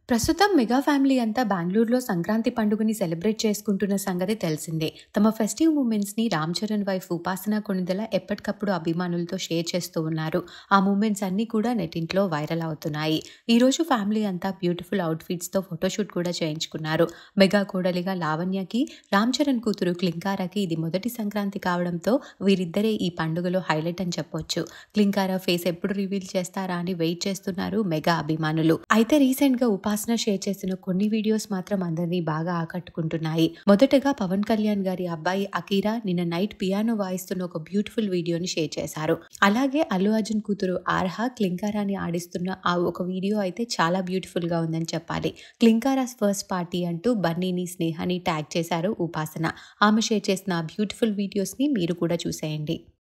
ప్రస్తుతం mega family అంతా బెంగళూరులో సంక్రాంతి పండుగని సెలబ్రేట్ చేసుకుంటున్న సంగతి తెలిసిందే తమ ఫెస్టివ్ మూమెంట్స్ ని రామ్ చరణ్ వైఫ్ ఉపాసన కొణిదెల ఎప్పటికప్పుడు అభిమానులతో షేర్ చేస్తూ ఉన్నారు ఆ మూమెంట్స్ అన్ని కూడా నెట్టింట్లో వైరల్ అవుతున్నాయి ఈ రోజు ఫ్యామిలీ అంతా బ్యూటిఫుల్ అవుట్ఫిట్స్ తో ఫోటోషూట్ కూడా చేయించుకున్నారు మెగా కోడలిగా లావణ్యకి రామ్ చరణ్ కూతురు క్లింకారాకి ఇది మొదటి సంక్రాంతి కావడంతో వీరిద్దరే ఈ పండుగలో హైలైట్ అని చెప్పొచ్చు క్లింకారా ఫేస్ ఎప్పుడు రివీల్ చేస్తారా అని వెయిట్ చేస్తున్నారు మెగా అభిమానులు అయితే రీసెంట్ గా ఉపాసన షేర్ చేసిన కొన్ని వీడియోస్ మాత్రం అందరినీ బాగా ఆకట్టుకుంటున్నాయి మొదటగా పవన్ కళ్యాణ్ గారి అబ్బాయి అకీరా నిన్న నైట్ పియానో వాయిస్తున్న ఒక బ్యూటిఫుల్ వీడియోని షేర్ చేశారు అలాగే అల్లు అర్జున్ కూతురు ఆర్హా క్లింకారాని ఆడిస్తున్న ఆ ఒక వీడియో అయితే చాలా బ్యూటిఫుల్ గా ఉందని చెప్పాలి క్లింకారాస్ ఫస్ట్ పార్టీ అంటూ బన్నీని స్నేహాని ట్యాగ్ చేశారు ఉపాసన ఆమె షేర్ చేసిన ఆ బ్యూటిఫుల్ వీడియోస్ ని మీరు కూడా చూసేయండి